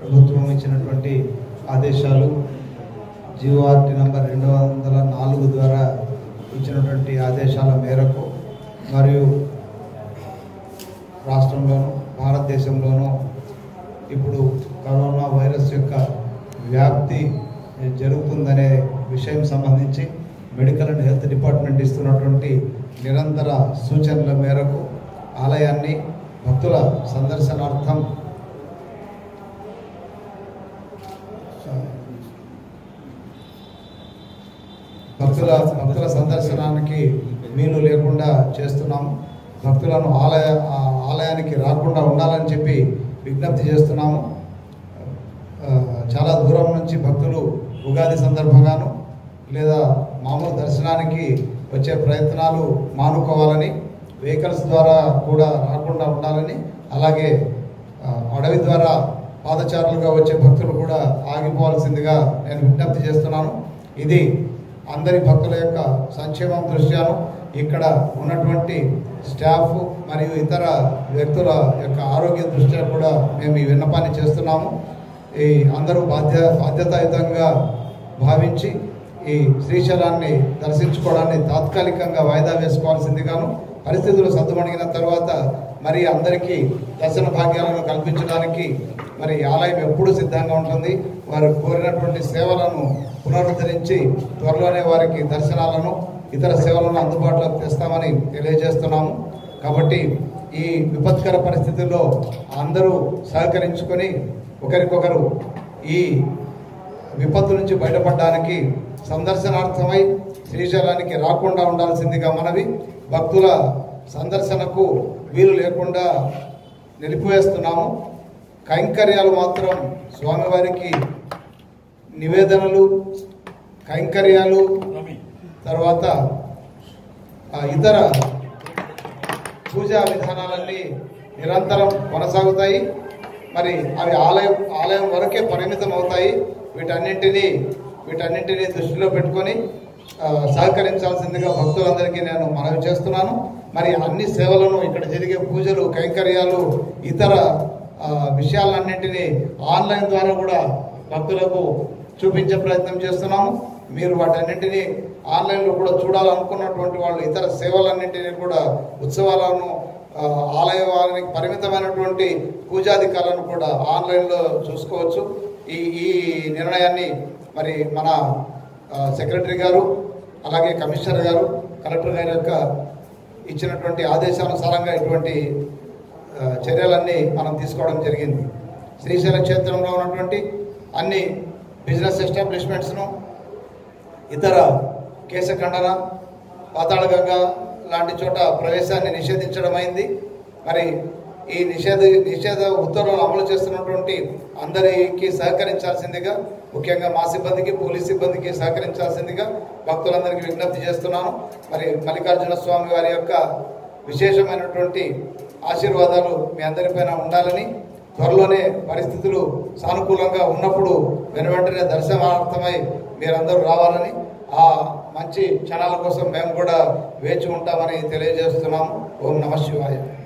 ప్రభుత్వం ఇచ్చినటువంటి ఆదేశాలు జీఓఆర్టీ నంబర్ రెండు వందల నాలుగు ద్వారా ఇచ్చినటువంటి ఆదేశాల మేరకు మరియు రాష్ట్రంలోను భారతదేశంలోనూ ఇప్పుడు కరోనా వైరస్ యొక్క వ్యాప్తి జరుగుతుందనే విషయం సంబంధించి మెడికల్ అండ్ హెల్త్ డిపార్ట్మెంట్ ఇస్తున్నటువంటి నిరంతర సూచనల మేరకు ఆలయాన్ని భక్తుల సందర్శనార్థం భక్తుల భక్తుల సందర్శనానికి వీలు లేకుండా చేస్తున్నాము భక్తులను ఆలయ ఆ ఆలయానికి రాకుండా ఉండాలని చెప్పి విజ్ఞప్తి చేస్తున్నాము ఆ, చాలా దూరం నుంచి భక్తులు ఉగాది సందర్భంగాను లేదా మామూలు దర్శనానికి వచ్చే ప్రయత్నాలు మానుకోవాలని వెహికల్స్ ద్వారా కూడా రాకుండా ఉండాలని అలాగే ఆ, అడవి ద్వారా పాదచారులుగా వచ్చే భక్తులు కూడా ఆగిపోవాల్సిందిగా నేను విజ్ఞప్తి చేస్తున్నాను ఇది అందరి భక్తుల యొక్క సంక్షేమం దృష్ట్యాను ఇక్కడ ఉన్నటువంటి స్టాఫ్ మరియు ఇతర వ్యక్తుల యొక్క ఆరోగ్య దృష్ట్యా కూడా మేము ఈ విన్నపాన్ని చేస్తున్నాము ఈ అందరూ బాధ్య బాధ్యతాయుతంగా భావించి ఈ శ్రీశైలాన్ని దర్శించుకోవడాన్ని తాత్కాలికంగా వాయిదా వేసుకోవాల్సిందిగాను పరిస్థితులు సద్దుమణిగిన తర్వాత మరి అందరికీ దర్శన భాగ్యాలను కల్పించడానికి మరి ఆలయం ఎప్పుడు సిద్ధంగా ఉంటుంది వారు కోరినటువంటి సేవలను పునరుద్ధరించి త్వరలోనే వారికి దర్శనాలను ఇతర సేవలను అందుబాటులోకి తెస్తామని తెలియజేస్తున్నాము కాబట్టి ఈ విపత్కర పరిస్థితుల్లో అందరూ సహకరించుకొని ఒకరికొకరు ఈ విపత్తు నుంచి బయటపడడానికి సందర్శనార్థమై శ్రీశైలానికి రాకుండా ఉండాల్సిందిగా మనవి భక్తుల సందర్శనకు వీలు లేకుండా నిలిపివేస్తున్నాము కైంకర్యాలు మాత్రం స్వామివారికి నివేదనలు కైంకర్యాలు తర్వాత ఆ, ఇతర పూజా విధానాలన్నీ నిరంతరం కొనసాగుతాయి మరి అవి ఆలయం ఆలయం వరకే పరిమితం అవుతాయి వీటన్నింటినీ వీటన్నింటినీ దృష్టిలో పెట్టుకొని ఆ, సహకరించాల్సిందిగా భక్తులందరికీ నేను మనవి చేస్తున్నాను మరి అన్ని సేవలను ఇక్కడ జరిగే పూజలు కైంకర్యాలు ఇతర ఆ, విషయాలన్నింటినీ ఆన్లైన్ ద్వారా కూడా భక్తులకు చూపించే ప్రయత్నం చేస్తున్నాము మీరు వాటన్నింటినీ ఆన్లైన్లో కూడా చూడాలనుకున్నటువంటి వాళ్ళు ఇతర సేవలన్నింటినీ కూడా ఉత్సవాలను ఆ, ఆలయానికి పరిమితమైనటువంటి పూజాధికారులను కూడా ఆన్లైన్లో చూసుకోవచ్చు ఈ ఈ నిర్ణయాన్ని మరి మన ఆ, సెక్రటరీ గారు అలాగే కమిషనర్ గారు కలెక్టర్ గారి యొక్క ఇచ్చినటువంటి ఆదేశానుసారంగా ఇటువంటి ఆ, చర్యలన్నీ మనం తీసుకోవడం జరిగింది శ్రీశైల క్షేత్రంలో ఉన్నటువంటి అన్ని బిజినెస్ ఎస్టాబ్లిష్మెంట్స్ను ఇతర కేశఖండన పాతాళగంగ లాంటి చోట ప్రవేశాన్ని నిషేధించడం అయింది మరి ఈ నిషేధ నిషేధ ఉత్తర్వులను అమలు చేస్తున్నటువంటి అందరికీ సహకరించాల్సిందిగా ముఖ్యంగా మా సిబ్బందికి పోలీస్ సిబ్బందికి సహకరించాల్సిందిగా భక్తులందరికీ విజ్ఞప్తి చేస్తున్నాను మరి మల్లికార్జున స్వామి వారి యొక్క విశేషమైనటువంటి ఆశీర్వాదాలు మీ అందరిపైన ఉండాలని త్వరలోనే పరిస్థితులు సానుకూలంగా ఉన్నప్పుడు వెనువెంటనే దర్శనార్థమై మీరందరూ రావాలని ఆ మంచి క్షణాల కోసం మేము కూడా వేచి ఉంటామని తెలియజేస్తున్నాము ఓం నమ శివాయ